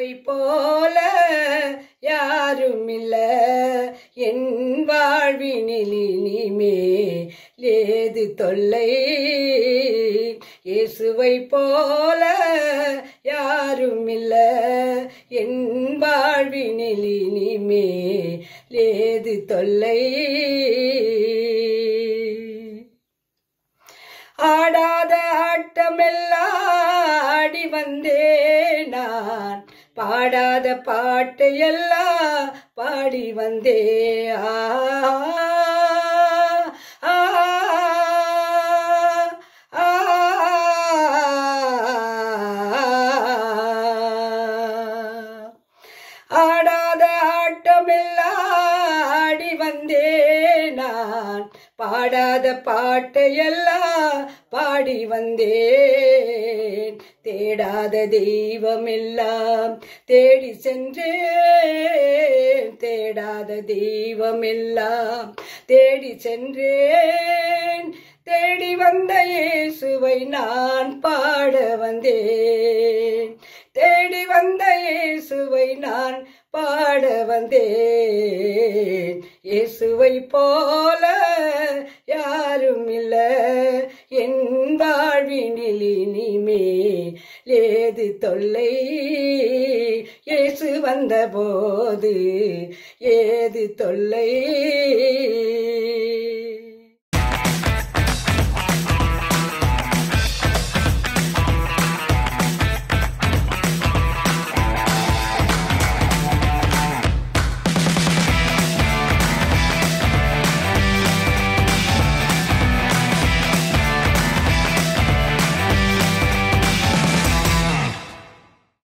இயேசுவை போல யாரும் இல்ல என் வாழ்வினில் இனிமே லேது தொல்லை இயேசுவை போல யாரும் இல்ல என் வாழ்வினில் இனிமே லேது தொல்லை ஆடாத ஆட்டமெல்லாம் ஆடி வந்தேன் நான் பாடாத பாட்டு எல்லாம் பாடி வந்தே ஆ ஆ, ஆ, ஆடாத ஆட்டமெல்லாம் ஆடி வந்தேன் நான் பாடாத பாட்டையெல்லாம் பாடி வந்தேன் தேடாத தெய்வமெல்லாம் தேடி சென்றேன் தேடாத தெய்வமெல்லாம் தேடி சென்றேன் தேடி வந்த இயேசுவை நான் பாட வந்தேன் தேடி வந்த இயேசுவை நான் பாட வந்தேன் இயேசுவை போல யாரும் இல்ல என் வாழ்வினில் இனிமே ஏது தொல்லை இயேசு வந்த போது ஏது தொல்லை